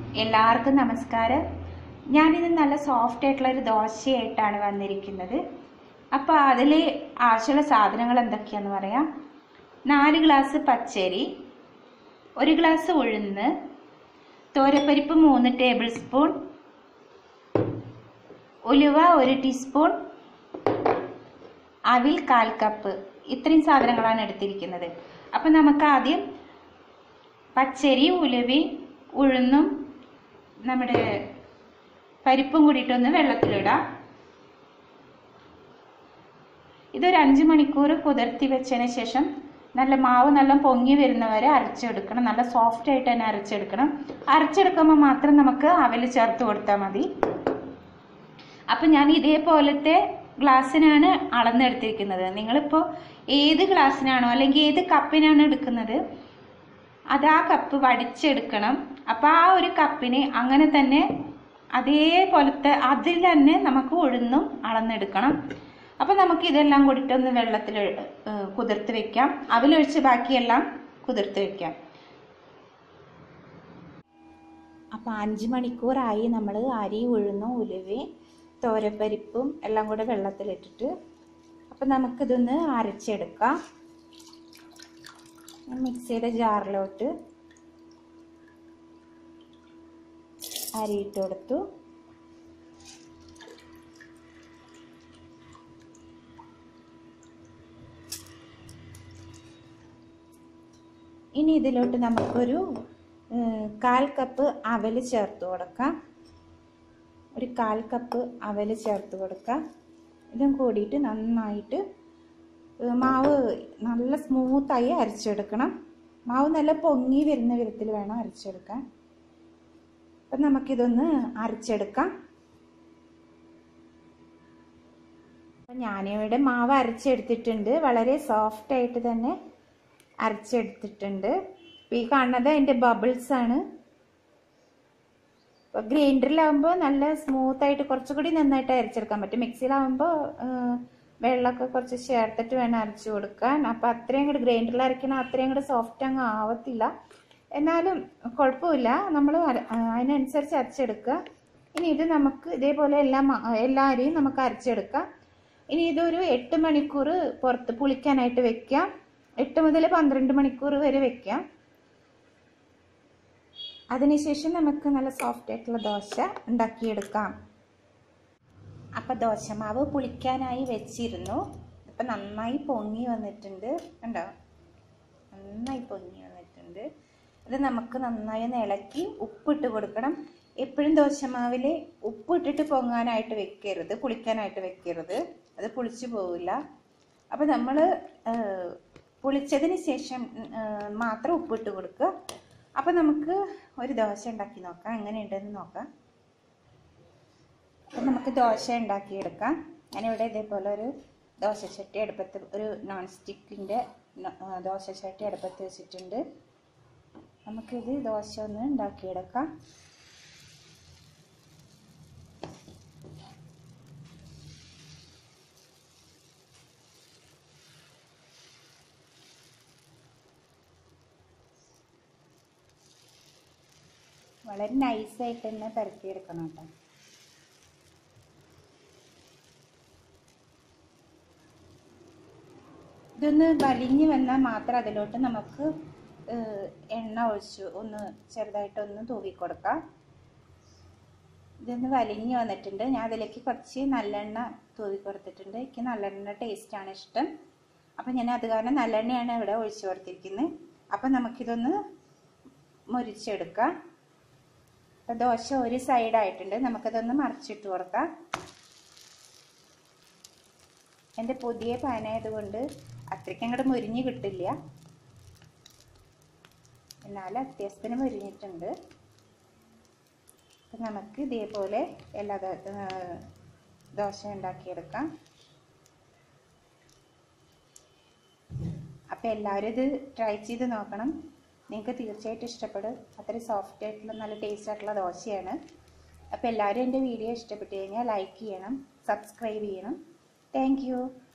എല്ലാവർക്കും നമസ്കാരം ഞാനിന്ന് നല്ല സോഫ്റ്റ് ആയിട്ടുള്ള ഒരു ദോശയായിട്ടാണ് വന്നിരിക്കുന്നത് അപ്പോൾ അതിൽ ആവശ്യമുള്ള സാധനങ്ങൾ എന്തൊക്കെയാണെന്ന് പറയാം നാല് ഗ്ലാസ് പച്ചരി ഒരു ഗ്ലാസ് ഉഴുന്ന് തോരപ്പരിപ്പ് മൂന്ന് ടേബിൾ സ്പൂൺ ഉലുവ ഒരു ടീസ്പൂൺ അവിൽ കാൽ കപ്പ് ഇത്രയും സാധനങ്ങളാണ് എടുത്തിരിക്കുന്നത് അപ്പം നമുക്ക് ആദ്യം പച്ചരി ഉലുവി ഉഴുന്നും നമ്മുടെ പരിപ്പും കൂടിയിട്ടൊന്ന് വെള്ളത്തിലിടാം ഇതൊരു അഞ്ച് മണിക്കൂർ കുതിർത്തി വെച്ചതിന് ശേഷം നല്ല മാവ് നല്ല പൊങ്ങി വരുന്നവരെ അരച്ചെടുക്കണം നല്ല സോഫ്റ്റ് ആയിട്ട് തന്നെ അരച്ചെടുക്കണം അരച്ചെടുക്കുമ്പോൾ മാത്രം നമുക്ക് അവൽ ചേർത്ത് കൊടുത്താൽ മതി അപ്പം ഞാൻ ഇതേപോലത്തെ ഗ്ലാസ്സിനാണ് അളന്നെടുത്തിരിക്കുന്നത് നിങ്ങളിപ്പോൾ ഏത് ഗ്ലാസ്സിനാണോ അല്ലെങ്കിൽ ഏത് കപ്പിനാണ് എടുക്കുന്നത് അത് ആ കപ്പ് വടിച്ചെടുക്കണം അപ്പം ആ ഒരു കപ്പിന് അങ്ങനെ തന്നെ അതേപോലത്തെ അതിൽ തന്നെ നമുക്ക് ഉഴുന്നും അളന്നെടുക്കണം അപ്പം നമുക്ക് ഇതെല്ലാം കൂടിയിട്ടൊന്ന് വെള്ളത്തിൽ കുതിർത്ത് വെക്കാം അവലൊഴിച്ച് ബാക്കിയെല്ലാം കുതിർത്ത് വെക്കാം അപ്പം അഞ്ച് മണിക്കൂറായി നമ്മൾ അരി ഉഴുന്നും ഉലുവയും തോരപ്പരിപ്പും എല്ലാം കൂടെ വെള്ളത്തിലിട്ടിട്ട് അപ്പം നമുക്കിതൊന്ന് അരച്ചെടുക്കാം മിക്സിയുടെ ജാറിലോട്ട് അരിയിട്ട് കൊടുത്തു ഇനി ഇതിലോട്ട് നമുക്കൊരു കാൽ കപ്പ് അവൽ ചേർത്ത് കൊടുക്കാം ഒരു കാൽ കപ്പ് അവൽ ചേർത്ത് കൊടുക്കാം ഇതും കൂടിയിട്ട് നന്നായിട്ട് മാവ് നല്ല സ്മൂത്തായി അരച്ചെടുക്കണം മാവ് നല്ല പൊങ്ങി വരുന്ന വിധത്തിൽ വേണം അരച്ചെടുക്കാൻ അപ്പം നമുക്കിതൊന്ന് അരച്ചെടുക്കാം അപ്പം ഞാനിവിടെ മാവ് അരച്ചെടുത്തിട്ടുണ്ട് വളരെ സോഫ്റ്റ് ആയിട്ട് തന്നെ അരച്ചെടുത്തിട്ടുണ്ട് ഇപ്പം ഈ കാണുന്നത് അതിൻ്റെ ബബിൾസ് ആണ് ഇപ്പോൾ ഗ്രൈൻഡറിലാവുമ്പോൾ നല്ല സ്മൂത്തായിട്ട് കുറച്ചുകൂടി നന്നായിട്ട് അരച്ചെടുക്കാൻ പറ്റും മിക്സിയിലാവുമ്പോൾ വെള്ളമൊക്കെ കുറച്ച് ചേർത്തിട്ട് വേണം അരച്ചു കൊടുക്കാൻ അപ്പം അത്രയും കൂടി ഗ്രൈൻഡറിൽ അരയ്ക്കണം അത്രയും കൂടി സോഫ്റ്റ് അങ്ങ് ആവത്തില്ല എന്നാലും കുഴപ്പമില്ല നമ്മൾ അതിനനുസരിച്ച് അരച്ചെടുക്കുക ഇനി ഇത് നമുക്ക് ഇതേപോലെ എല്ലാ എല്ലാ അരിയും നമുക്ക് അരച്ചെടുക്കാം ഇനി ഇതൊരു എട്ട് മണിക്കൂർ പുറത്ത് പുളിക്കാനായിട്ട് വെക്കാം എട്ട് മുതൽ പന്ത്രണ്ട് മണിക്കൂർ വരെ വെക്കാം അതിനുശേഷം നമുക്ക് നല്ല സോഫ്റ്റ് ആയിട്ടുള്ള ദോശ ഉണ്ടാക്കിയെടുക്കാം അപ്പം ദോശമാവ് പുളിക്കാനായി വെച്ചിരുന്നു ഇപ്പം നന്നായി പൊങ്ങി വന്നിട്ടുണ്ട് കണ്ടോ നന്നായി പൊങ്ങി വന്നിട്ടുണ്ട് ഇത് നമുക്ക് നന്നായി ഒന്ന് ഇളക്കി ഉപ്പിട്ട് കൊടുക്കണം എപ്പോഴും ദോശമാവിൽ ഉപ്പിട്ടിട്ട് പൊങ്ങാനായിട്ട് വെക്കരുത് പുളിക്കാനായിട്ട് വെക്കരുത് അത് പുളിച്ചു പോവില്ല അപ്പം നമ്മൾ പുളിച്ചതിന് ശേഷം മാത്രം ഉപ്പിട്ട് കൊടുക്കുക അപ്പം നമുക്ക് ഒരു ദോശ ഉണ്ടാക്കി നോക്കാം എങ്ങനെയുണ്ടെന്ന് നോക്കാം അപ്പം നമുക്ക് ദോശ ഉണ്ടാക്കിയെടുക്കാം ഞാനിവിടെ ഇതേപോലെ ഒരു ദോശച്ചട്ടി അടുപ്പത്ത് ഒരു നോൺ സ്റ്റിക്കിൻ്റെ ദോശച്ചട്ടി അടുപ്പത്ത് വെച്ചിട്ടുണ്ട് നമുക്കിത് ദോശ ഒന്ന് ഉണ്ടാക്കിയെടുക്കാം വളരെ നൈസായിട്ട് തന്നെ പരത്തിയെടുക്കണം കേട്ടോ ഇതൊന്ന് വലിഞ്ഞ് വന്നാൽ മാത്രം അതിലോട്ട് നമുക്ക് എണ്ണ ഒഴിച്ചു ഒന്ന് ചെറുതായിട്ടൊന്ന് തൂവി കൊടുക്കാം ഇതൊന്ന് വലിഞ്ഞ് വന്നിട്ടുണ്ട് ഞാൻ അതിലേക്ക് കുറച്ച് നല്ലെണ്ണ തൂവി കൊടുത്തിട്ടുണ്ട് എനിക്ക് നല്ലെണ്ണ ടേസ്റ്റാണ് ഇഷ്ടം അപ്പം ഞാൻ അത് കാരണം നല്ലെണ്ണയാണ് ഇവിടെ ഒഴിച്ചു കൊടുത്തിരിക്കുന്നത് അപ്പം നമുക്കിതൊന്ന് മുരിച്ചെടുക്കാം അപ്പം ദോശ ഒരു സൈഡായിട്ടുണ്ട് നമുക്കതൊന്ന് മറിച്ചിട്ട് കൊടുക്കാം എൻ്റെ പുതിയ പാനായതുകൊണ്ട് അത്രയ്ക്ക് അങ്ങോട്ട് മുരിഞ്ഞ് കിട്ടില്ല എന്നാലും അത്യാവശ്യത്തിന് മുരിഞ്ഞിട്ടുണ്ട് അപ്പം നമുക്ക് ഇതേപോലെ എല്ലാ ദോശ ഉണ്ടാക്കിയെടുക്കാം അപ്പം എല്ലാവരും ഇത് ട്രൈ ചെയ്ത് നോക്കണം നിങ്ങൾക്ക് തീർച്ചയായിട്ടും ഇഷ്ടപ്പെടും അത്രയും സോഫ്റ്റ് ആയിട്ടുള്ള നല്ല ടേസ്റ്റ് ആയിട്ടുള്ള ദോശയാണ് അപ്പോൾ എല്ലാവരും എൻ്റെ വീഡിയോ ഇഷ്ടപ്പെട്ട് കഴിഞ്ഞാൽ ലൈക്ക് ചെയ്യണം സബ്സ്ക്രൈബ് ചെയ്യണം താങ്ക്